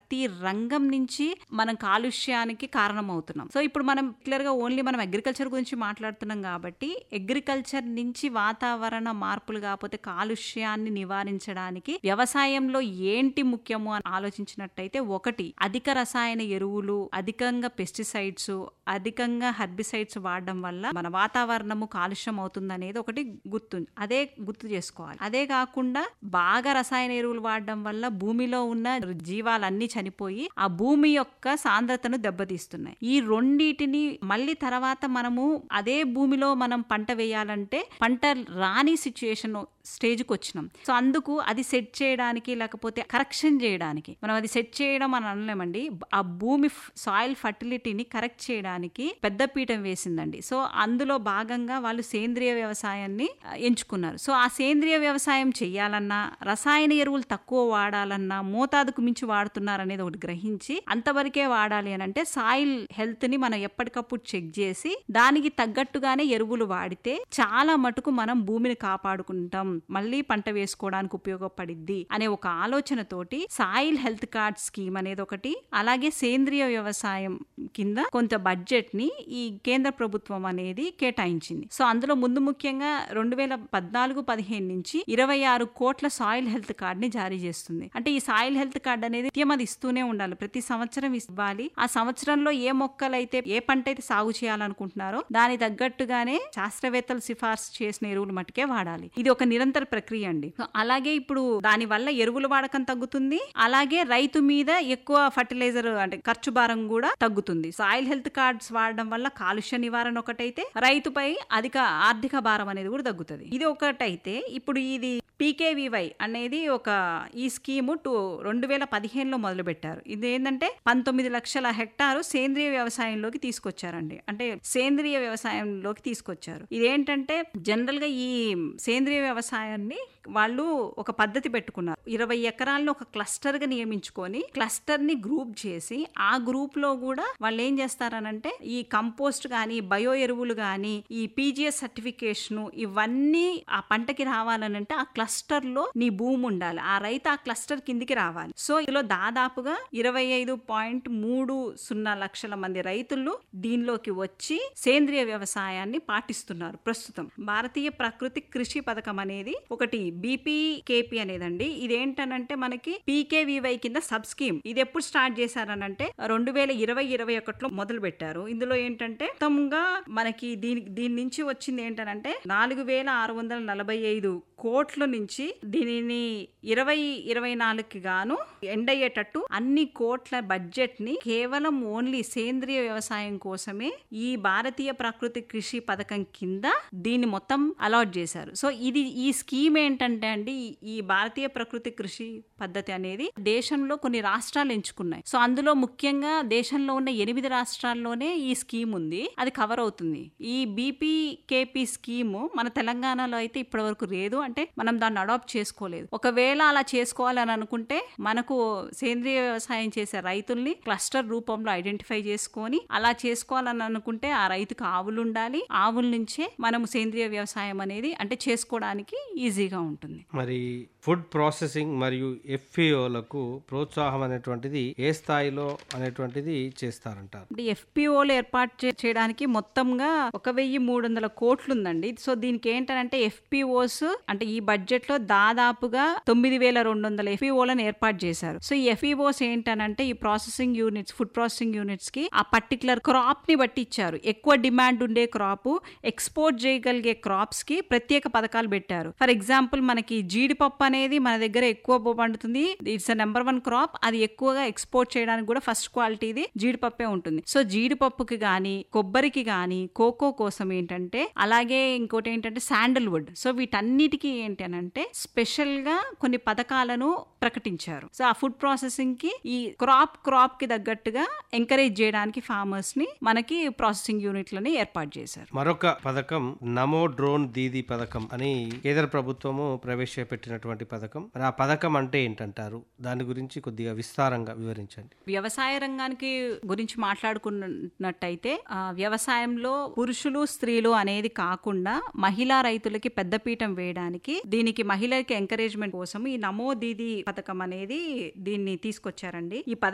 ప్రతి రంగం నుంచి మనం కాలుష్యానికి కారణమవుతున్నాం సో ఇప్పుడు మనం క్లియర్ గా ఓన్లీ మనం అగ్రికల్చర్ గురించి మాట్లాడుతున్నాం కాబట్టి అగ్రికల్చర్ నుంచి వాతావరణ మార్పులు కాకపోతే కాలుష్యాన్ని నివారించడానికి వ్యవసాయంలో ఏంటి ముఖ్యము అని ఆలోచించినట్టయితే ఒకటి అధిక రసాయన ఎరువులు అధికంగా పెస్టిసైడ్స్ అధికంగా హెర్బిసైడ్స్ వాడడం వల్ల మన వాతావరణము కాలుష్యం అవుతుంది అనేది ఒకటి గుర్తు అదే గుర్తు చేసుకోవాలి అదే కాకుండా బాగా రసాయన ఎరువులు వాడడం వల్ల భూమిలో ఉన్న జీవాలన్నీ చనిపోయి ఆ భూమి యొక్క సాంద్రతను దెబ్బతీస్తున్నాయి ఈ రెండిటిని మళ్ళీ తర్వాత మనము అదే భూమిలో మనం పంట వేయాలంటే పంట రాని సిచ్యుయేషన్ స్టేజ్కి వచ్చినాం సో అందుకు అది సెట్ చేయడానికి లేకపోతే కరెక్షన్ చేయడానికి మనం అది సెట్ చేయడం అని అనలేమండి ఆ భూమి సాయిల్ ఫర్టిలిటీని కరెక్ట్ చేయడానికి పెద్ద పీఠం వేసిందండి సో అందులో భాగంగా వాళ్ళు సేంద్రియ వ్యవసాయాన్ని ఆ, ఎంచుకున్నారు సో ఆ సేంద్రియ వ్యవసాయం చేయాలన్నా రసాయన ఎరువులు తక్కువ వాడాలన్నా మోతాదుకు మించి వాడుతున్నారు అనేది ఒకటి గ్రహించి అంతవరకే వాడాలి అని అంటే సాయిల్ హెల్త్ ని మనం ఎప్పటికప్పుడు చెక్ చేసి దానికి తగ్గట్టుగానే ఎరువులు వాడితే చాలా మటుకు మనం భూమిని కాపాడుకుంటాం మళ్ళీ పంట వేసుకోవడానికి ఉపయోగపడిద్ది అనే ఒక ఆలోచనతోటి సాయిల్ హెల్త్ కార్డ్ స్కీమ్ అనేది ఒకటి అలాగే సేంద్రియ వ్యవసాయం కింద కొంత బడ్జెట్ ని ఈ కేంద్ర ప్రభుత్వం అనేది కేటాయించింది సో అందులో ముందు ముఖ్యంగా రెండు వేల పద్నాలుగు పదిహేను నుంచి ఇరవై ఆరు కోట్ల సాయిల్ హెల్త్ కార్డ్ ని జారీ చేస్తుంది అంటే ఈ సాయిల్ హెల్త్ కార్డ్ అనేది నిత్యం అది ఇస్తూనే ఉండాలి ప్రతి సంవత్సరం ఇవ్వాలి ఆ సంవత్సరంలో ఏ మొక్కలైతే ఏ పంట అయితే సాగు చేయాలనుకుంటున్నారో దాని తగ్గట్టుగానే శాస్త్రవేత్తలు సిఫార్సు చేసిన ఎరువులు మట్టుకే వాడాలి ఇది ఒక నిరంతర ప్రక్రియ అండి సో అలాగే ఇప్పుడు దాని వల్ల ఎరువుల వాడకం తగ్గుతుంది అలాగే రైతు మీద ఎక్కువ ఫర్టిలైజర్ అంటే ఖర్చు భారం కూడా తగ్గుతుంది సాయిల్ హెల్త్ కార్డ్స్ వాడడం వల్ల కాలుష్య నివారణ ఒకటైతే రైతుపై అధిక ఆర్థిక భారం అనేది కూడా తగ్గుతుంది ఇది ఒకటైతే ఇప్పుడు ఇది పీకేవివై అనేది ఒక ఈ స్కీము టు రెండు వేల పదిహేనులో మొదలు పెట్టారు ఇది ఏంటంటే పంతొమ్మిది లక్షల హెక్టారు సేంద్రియ వ్యవసాయంలోకి తీసుకొచ్చారండి అంటే సేంద్రియ వ్యవసాయంలోకి తీసుకొచ్చారు ఇదేంటంటే జనరల్ గా ఈ సేంద్రియ వ్యవసాయాన్ని వాళ్ళు ఒక పద్ధతి పెట్టుకున్నారు ఇరవై ఎకరాలను ఒక క్లస్టర్ గా నియమించుకొని క్లస్టర్ ని గ్రూప్ చేసి ఆ గ్రూప్ లో కూడా వాళ్ళు ఏం చేస్తారనంటే ఈ కంపోస్ట్ గాని బయో ఎరువులు గాని ఈ పీజిఎస్ సర్టిఫికేషన్ ఇవన్నీ ఆ పంటకి రావాలనంటే ఆ క్లస్టర్ లో నీ భూమి ఉండాలి ఆ రైతు ఆ క్లస్టర్ కిందికి రావాలి సో ఇందులో దాదాపుగా ఇరవై ఐదు పాయింట్ మూడు సున్నా లక్షల మంది రైతులు దీనిలోకి వచ్చి సేంద్రియ వ్యవసాయాన్ని పాటిస్తున్నారు ప్రస్తుతం భారతీయ ప్రకృతి కృషి పథకం అనేది ఒకటి బీపీకేపీ అనేదండి ఇదేంటనంటే మనకి పీకేవీవై కింద సబ్ స్కీమ్ ఇది ఎప్పుడు స్టార్ట్ చేశారనంటే రెండు వేల ఇరవై ఇరవై ఒకటిలో మొదలు పెట్టారు ఇందులో ఏంటంటే మొత్తంగా మనకి దీని దీని నుంచి వచ్చింది ఏంటనంటే నాలుగు వేల ఆరు వందల నలభై ఐదు కోట్ల నుంచి దీనిని ఇరవై ఇరవై నాలుగుకి గాను ఎండ్ అయ్యేటట్టు అన్ని కోట్ల బడ్జెట్ ని కేవలం ఓన్లీ సేంద్రియ వ్యవసాయం కోసమే ఈ భారతీయ ప్రకృతి కృషి పథకం కింద దీన్ని మొత్తం అలాట్ చేశారు సో ఇది ఈ స్కీమ్ ఏంటంటే అండి ఈ- ఈ భారతీయ ప్రకృతి కృషి పద్ధతి అనేది దేశంలో కొన్ని రాష్ట్రాలు ఎంచుకున్నాయి సో అందులో ముఖ్యంగా దేశంలో ఉన్న ఎనిమిది రాష్ట్రాల్లోనే ఈ స్కీమ్ ఉంది అది కవర్ అవుతుంది ఈ బీపీకేపీ స్కీము మన తెలంగాణలో అయితే ఇప్పటి వరకు లేదు అంటే మనం దాన్ని అడాప్ట్ చేసుకోలేదు ఒకవేళ అలా చేసుకోవాలని అనుకుంటే మనకు సేంద్రియ వ్యవసాయం చేసే రైతుల్ని క్లస్టర్ రూపంలో ఐడెంటిఫై చేసుకొని అలా చేసుకోవాలని అనుకుంటే ఆ రైతుకు ఆవులు ఉండాలి ఆవుల నుంచే మనం సేంద్రియ వ్యవసాయం అనేది అంటే చేసుకోవడానికి ఈజీగా ఉంటుంది మరి ఫుడ్ ప్రాసెసింగ్ మరియు ఎఫ్పిఓలకు ప్రోత్సాహం అనేటువంటిది ఏ స్థాయిలో అనేటువంటిది చేస్తారంటారు అంటే ఎఫ్పిఓలు ఏర్పాటు చే- చేయడానికి మొత్తంగా ఒక వెయ్యి మూడు వందల కోట్లు ఉందండి సో దీనికి ఏంటంటే ఎఫ్పిఓస్ అంటే ఈ బడ్జెట్ లో దాదాపుగా తొమ్మిది వేల రెండు వందల ఎఫ్పిఓలను ఏర్పాటు చేశారు సో ఈ ఎఫ్పిఓస్ ఏంటనంటే ఈ processing units food processing units కి ఆ పర్టికులర్ క్రాప్ ని బట్టి ఇచ్చారు ఎక్కువ డిమాండ్ ఉండే క్రాప్ ఎక్స్పోర్ట్ చేయగలిగే క్రాప్స్ కి ప్రత్యేక పథకాలు పెట్టారు ఫర్ ఎగ్జాంపుల్ మనకి జీడిపప్పు అనేది మన దగ్గర ఎక్కువ పండుతుంది ఇట్స్ నెంబర్ వన్ క్రాప్ అది ఎక్కువగా ఎక్స్పోర్ట్ చేయడానికి కూడా ఫస్ట్ క్వాలిటీది జీడిపప్పే ఉంటుంది సో జీడిపప్పుకి గాని కొబ్బరికి గాని కోకో కోసం ఏంటంటే అలాగే ఇంకోటి ఏంటంటే శాండల్వుడ్ సో వీటన్నిటికీ ఏంటి అని అంటే స్పెషల్ గా కొన్ని పథకాలను ప్రకటించారు సో ఆ ఫుడ్ ప్రాసెసింగ్ కి ఈ క్రాప్ క్రాప్ కి తగ్గట్టుగా ఎంకరేజ్ చేయడానికి ఫార్మర్స్ ని మనకి ప్రాసెసింగ్ యూనిట్లని ఏర్పాటు చేశారు మరొక పథకం నమో డ్రోన్ దీదీ పథకం అని కేంద్ర ప్రభుత్వము ప్రవేశపెట్టినటువంటి పథకం మరి ఆ పథకం అంటే ఏంటంటారు దాని గురించి కొద్దిగా విస్తారంగా వివరించండి వ్యవసాయ రంగానికి గురించి మాట్లాడుకున్నట్టయితే ఆ, వ్యవసాయంలో పురుషులు స్త్రీలు అనేది కాకుండా మహిళా రైతులకి పెద్దపీఠం వేయడానికి దీనికి మహిళలకి ఎంకరేజ్మెంట్ కోసం ఈ నమో దీది పథకం అనేది దీన్ని తీసుకొచ్చారండి ఈ పథకం